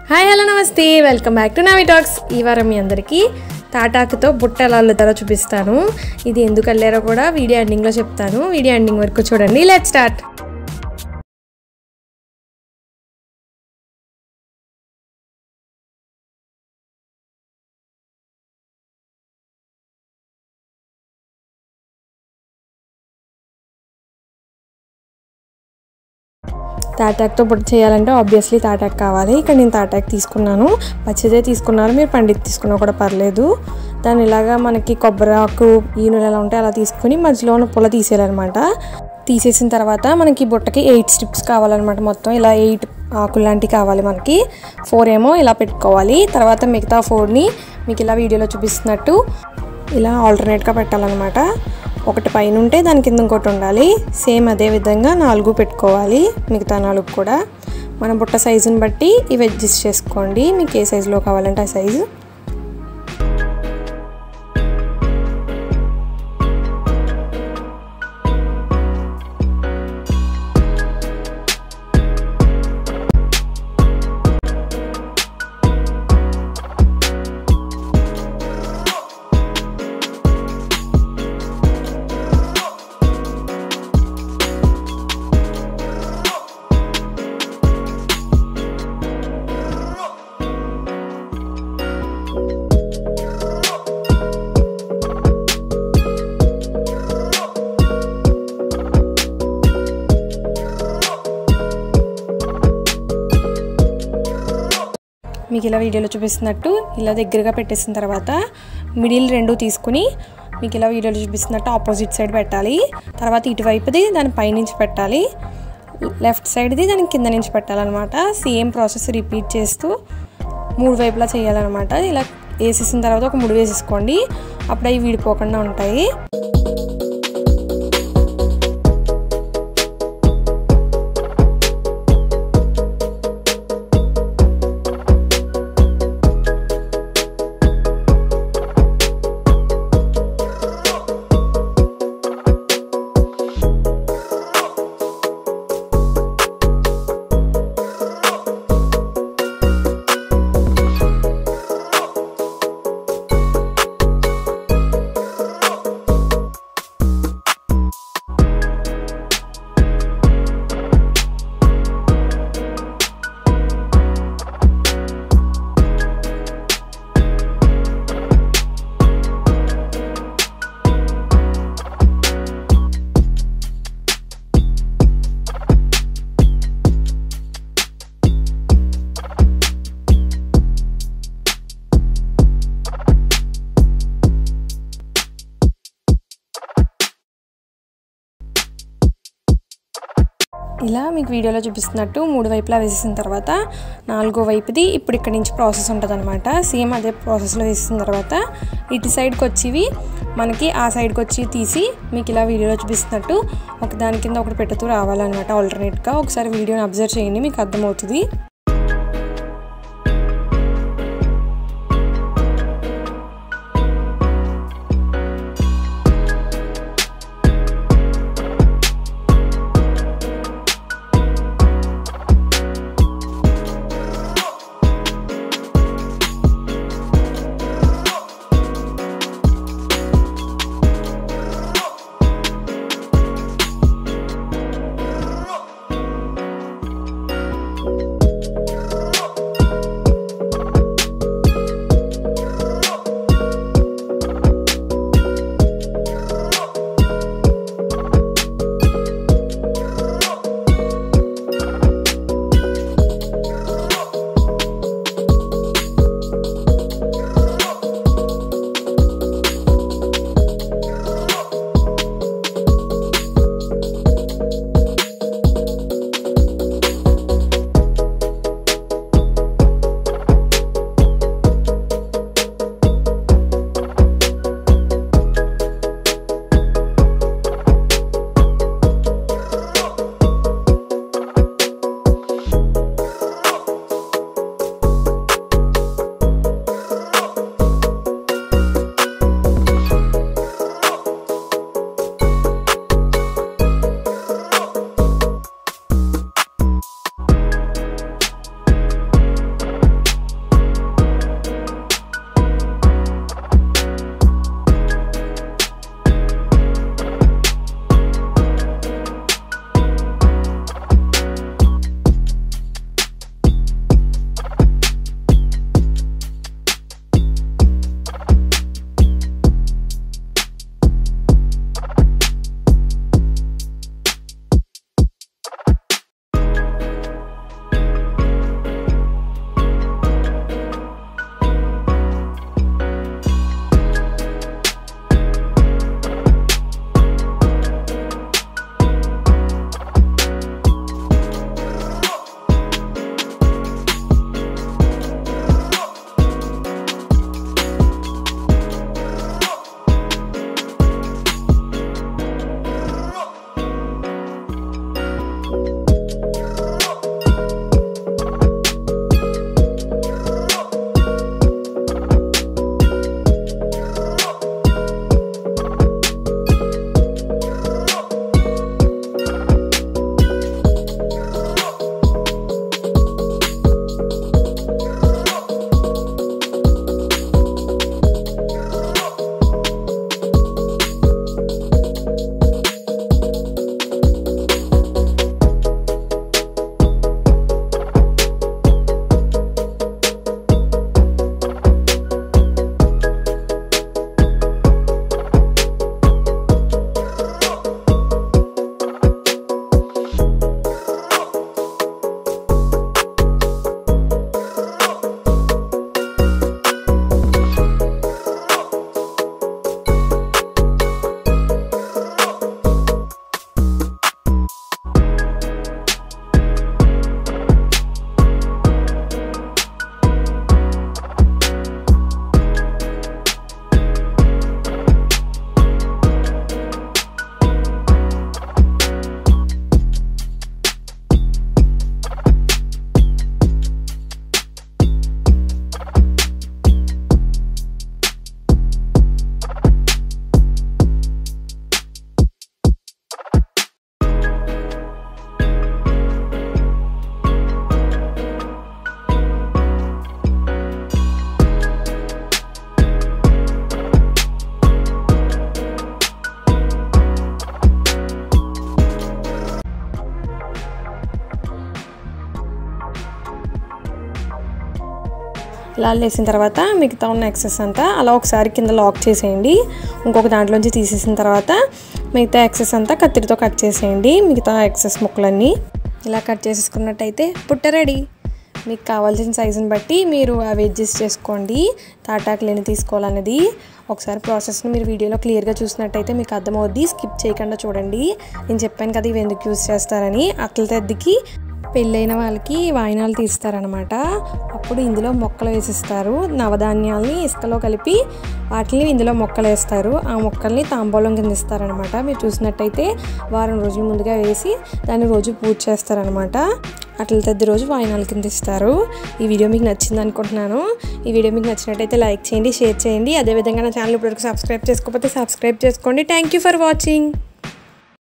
hi hello నమస్తే welcome back to Navi talks ఈ వారం మీ అందరికీ తాటాకుతో బుట్ట ఎలా అల్లుతారో చూపిస్తాను ఇది ఎందుకు అల్లారో కూడా వీడియో ఎండింగ్లో చెప్తాను వీడియో ఎండింగ్ వరకు చూడండి లెట్ స్టార్ట్ తాటాక్తో బుట్ట చేయాలంటే ఆబ్వియస్లీ తాటాక్ కావాలి ఇక్కడ నేను తాటాక్ తీసుకున్నాను పచ్చిదే తీసుకున్నారు మీరు పండిత్ తీసుకున్నా కూడా పర్లేదు దాన్ని ఇలాగా మనకి కొబ్బరి ఆకు ఈనులు ఎలా ఉంటే అలా తీసుకుని మధ్యలో ఉన్న పొల తీసేయాలన్నమాట తీసేసిన తర్వాత మనకి బుట్టకి ఎయిట్ స్ట్రిప్స్ కావాలన్నమాట మొత్తం ఇలా ఎయిట్ ఆకులు లాంటివి కావాలి మనకి ఫోర్ ఏమో ఇలా పెట్టుకోవాలి తర్వాత మిగతా ఫోర్ని మీకు ఇలా వీడియోలో చూపిస్తున్నట్టు ఇలా ఆల్టర్నేట్గా పెట్టాలన్నమాట ఒకటి పైన ఉంటే దాని కింద ఇంకోటి ఉండాలి సేమ్ అదే విధంగా నాలుగు పెట్టుకోవాలి మిగతా నాలుగు కూడా మన బుట్ట సైజుని బట్టి ఇవి అడ్జస్ట్ చేసుకోండి మీకు ఏ సైజులో కావాలంటే ఆ సైజు మీకు ఇలా వీడియోలో చూపిస్తున్నట్టు ఇలా దగ్గరగా పెట్టేసిన తర్వాత మిడిల్ రెండు తీసుకుని మీకు ఇలా వీడియోలో చూపిస్తున్నట్టు ఆపోజిట్ సైడ్ పెట్టాలి తర్వాత ఇటువైపుది దాని పైనుంచి పెట్టాలి లెఫ్ట్ సైడ్ది దాని కింద నుంచి పెట్టాలన్నమాట సేమ్ ప్రాసెస్ రిపీట్ చేస్తూ మూడు వైపులా చేయాలన్నమాట ఇలా వేసేసిన తర్వాత ఒక ముడి వేసేసుకోండి అప్పుడు అవి విడిపోకుండా ఉంటాయి ఇలా మీకు వీడియోలో చూపిస్తున్నట్టు మూడు వైపులా వేసేసిన తర్వాత నాలుగో వైపుది ఇప్పుడు ఇక్కడ నుంచి ప్రాసెస్ ఉంటుంది అనమాట సేమ్ అదే ప్రాసెస్లో వేసిన తర్వాత ఇటు సైడ్కి వచ్చివి మనకి ఆ సైడ్కి వచ్చి తీసి మీకు ఇలా వీడియోలో చూపిస్తున్నట్టు ఒక దాని కింద ఒకటి పెట్టుతూ రావాలన్నమాట ఆల్టర్నేట్గా ఒకసారి వీడియోని అబ్జర్వ్ చేయండి మీకు అర్థమవుతుంది ఇలా అల్లేసిన తర్వాత మిగతా ఉన్న ఎక్సెస్ అంతా అలా ఒకసారి కింద లాక్ చేసేయండి ఇంకొక దాంట్లోంచి తీసేసిన తర్వాత మిగతా ఎక్సెస్ అంతా కత్తిరితో కట్ చేసేయండి మిగతా ఎక్సెస్ ముక్కలన్నీ ఇలా కట్ చేసేసుకున్నట్టయితే పుట్ట రెడీ మీకు కావాల్సిన సైజుని బట్టి మీరు అవి అడ్జస్ట్ చేసుకోండి తాటాకులు ఎన్ని తీసుకోవాలనేది ఒకసారి ప్రాసెస్ని మీరు వీడియోలో క్లియర్గా చూసినట్టయితే మీకు అర్థమవుద్ది స్కిప్ చేయకుండా చూడండి నేను చెప్పాను కదా ఇవి ఎందుకు యూస్ చేస్తారని అట్ల తెద్దికి పెళ్ళైన వాళ్ళకి వాయినాలు తీస్తారనమాట అప్పుడు ఇందులో మొక్కలు వేసిస్తారు నవధాన్యాల్ని ఇసుకలో కలిపి వాటిని ఇందులో మొక్కలు వేస్తారు ఆ మొక్కల్ని తాంబూలం కింద ఇస్తారనమాట మీరు చూసినట్టయితే వారం రోజుల ముందుగా వేసి దాన్ని రోజు పూజ చేస్తారనమాట అట్ల తద్ది రోజు వాయినాల కింద ఇస్తారు ఈ వీడియో మీకు నచ్చింది అనుకుంటున్నాను ఈ వీడియో మీకు నచ్చినట్టయితే లైక్ చేయండి షేర్ చేయండి అదేవిధంగా నా ఛానల్ ఇప్పటివరకు సబ్స్క్రైబ్ చేసుకోకపోతే సబ్స్క్రైబ్ చేసుకోండి థ్యాంక్ యూ ఫర్ వాచింగ్